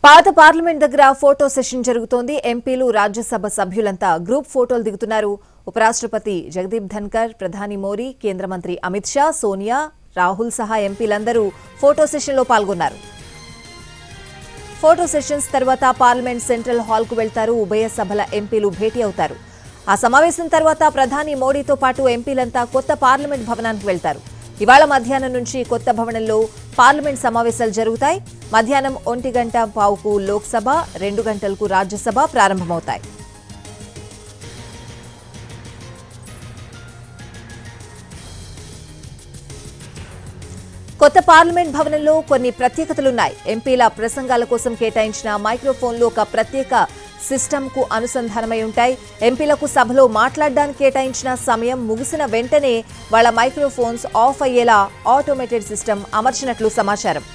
పాత పార్లమెంట్ దగ్గర photo session జరుగుతోంది ఎంపీలు రాజ్యసభ సభ్యులంతా గ్రూప్ ఫోటోలు దిగుతున్నారు ఉపరాష్ట్రపతి జగదీప్ ధన్కర్ ప్రధాని మోడీ కేంద్ర మంత్రి అమిత్ షా సోనియా రాహుల్ సహా ఎంపీలందరూ ఫోటో సెషన్లో పాల్గొన్నారు ఫోటో సెషన్స్ తర్వాత పార్లమెంట్ సెంట్రల్ హాల్కు వెళ్తారు ఉభయ సభల ఎంపీలు భేటీ అవుతారు ఆ సమావేశం తర్వాత ప్రధాని మోడీతో పాటు ఎంపీలంతా కొత్త పార్లమెంట్ భవనానికి వెళ్తారు ఇవాళ మధ్యాహ్నం నుంచి కొత్త భవనంలో పార్లమెంట్ సమావేశాలు జరుగుతాయి మధ్యాహ్నం ఒంటి గంట పావుకు లోక్సభ రెండు గంటలకు రాజ్యసభ ప్రారంభమవుతాయి కొత్త పార్లమెంట్ భవనంలో కొన్ని ప్రత్యేకతలున్నాయి ఎంపీల ప్రసంగాల కోసం కేటాయించిన మైక్రోఫోన్లు ఒక ప్రత్యేక సిస్టమ్ కు అనుసంధానమై ఉంటాయి ఎంపీలకు సభలో మాట్లాడడానికి కేటాయించిన సమయం ముగిసిన వెంటనే వాళ్ళ మైక్రోఫోన్స్ ఆఫ్ అయ్యేలా ఆటోమేటెడ్ సిస్టమ్ అమర్చినట్లు సమాచారం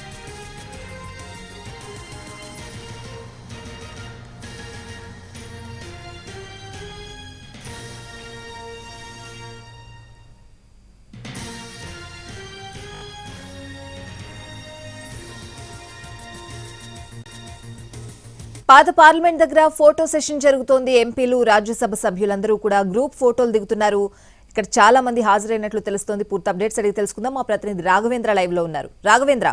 పాత పార్లమెంట్ దగ్గర ఫోటో సెషన్ జరుగుతోంది ఎంపీలు రాజ్యసభ సభ్యులందరూ కూడా గ్రూప్ ఫోటోలు దిగుతున్నారు ఇక్కడ చాలా మంది హాజరైనట్లు తెలుస్తోంది పూర్తి అప్డేట్స్ అడిగి తెలుసుకుందాం మా ప్రతినిధి రాఘవేంద్ర లైవ్ లో ఉన్నారు రాఘవేంద్ర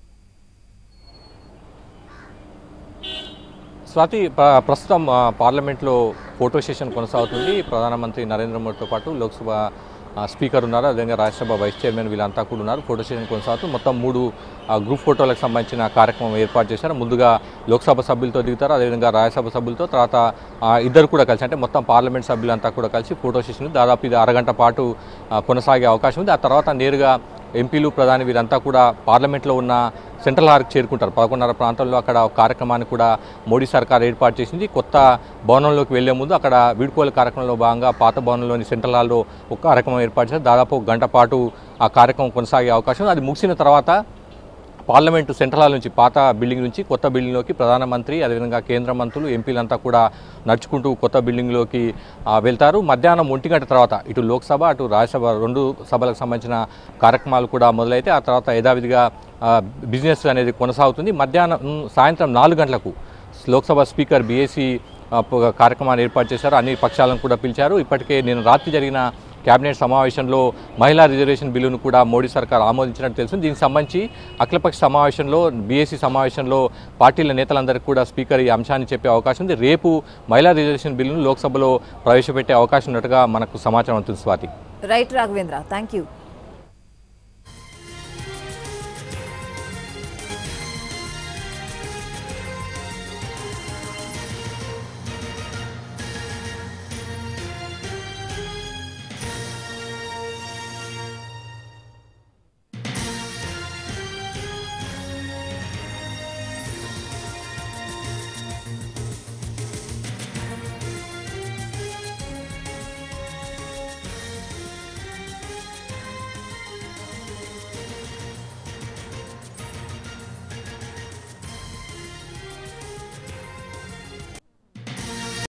స్వాతి ప్ర- ప్రస్తుతం ఆ, పార్లమెంట్లో ఫోటో సెషన్ కొనసాగుతుంది ప్రధానమంత్రి నరేంద్ర మోడీతో పాటు లోక్సభ ఆ, స్పీకర్ ఉన్నారు అదేవిధంగా రాజ్యసభ వైస్ చైర్మన్ వీళ్ళంతా కూడా ఉన్నారు ఫోటో సెషన్ కొనసాగుతుంది మొత్తం మూడు ఆ, గ్రూప్ ఫోటోలకు సంబంధించిన కార్యక్రమం ఏర్పాటు చేశారు ముందుగా లోక్సభ సభ్యులతో దిగుతారు అదేవిధంగా రాజ్యసభ సభ్యులతో తర్వాత ఆ, ఇద్దరు కూడా కలిసి అంటే మొత్తం పార్లమెంట్ సభ్యులంతా కూడా కలిసి ఫోటో సెషన్ దాదాపు ఇది అరగంట పాటు ఆ, కొనసాగే అవకాశం ఉంది ఆ తర్వాత నేరుగా ఎంపీలు ప్రధాని వీరంతా కూడా పార్లమెంట్లో ఉన్న సెంట్రల్ హార్కి చేరుకుంటారు పదకొండున్నర ప్రాంతంలో అక్కడ ఒక కార్యక్రమాన్ని కూడా మోడీ సర్కార్ ఏర్పాటు చేసింది కొత్త భవనంలోకి వెళ్లే ముందు అక్కడ వీడ్కోలు కార్యక్రమంలో భాగంగా పాత భవనంలోని సెంట్రల్ హాల్లో ఒక కార్యక్రమం ఏర్పాటు చేశారు దాదాపు ఒక గంట పాటు ఆ కార్యక్రమం కొనసాగే అవకాశం ఉంది అది ముగిసిన తర్వాత పార్లమెంటు సెంట్రల్ హాల్ నుంచి పాత బిల్డింగ్ నుంచి కొత్త బిల్డింగ్లోకి ప్రధానమంత్రి అదేవిధంగా కేంద్ర మంత్రులు ఎంపీలంతా కూడా నడుచుకుంటూ కొత్త బిల్డింగ్లోకి ఆ, వెళ్తారు మధ్యాహ్నం ఒంటి గంట తర్వాత ఇటు లోక్సభ అటు రాజ్యసభ రెండు సభలకు సంబంధించిన కార్యక్రమాలు కూడా మొదలైతే ఆ తర్వాత యథావిధిగా ఆ, బిజినెస్ అనేది కొనసాగుతుంది మధ్యాహ్నం ఉమ్, సాయంత్రం నాలుగు గంటలకు లోక్సభ స్పీకర్ బీఏసీ కార్యక్రమాన్ని ఏర్పాటు చేశారు అన్ని పక్షాలను కూడా పిలిచారు ఇప్పటికే నేను రాత్రి జరిగిన కేబినెట్ సమావేశంలో మహిళా రిజర్వేషన్ బిల్లును కూడా మోడీ సర్కార్ ఆమోదించినట్టు తెలుసు దీనికి సంబంధించి అఖిలపక్ష సమావేశంలో బీఎస్సీ సమావేశంలో పార్టీల నేతలందరికీ కూడా స్పీకర్ ఈ అంశాన్ని చెప్పే అవకాశం ఉంది రేపు మహిళా రిజర్వేషన్ బిల్లును లోక్సభలో ప్రవేశపెట్టే అవకాశం ఉన్నట్టుగా మనకు సమాచారం అవుతుంది Swathi right Raghavendra thank you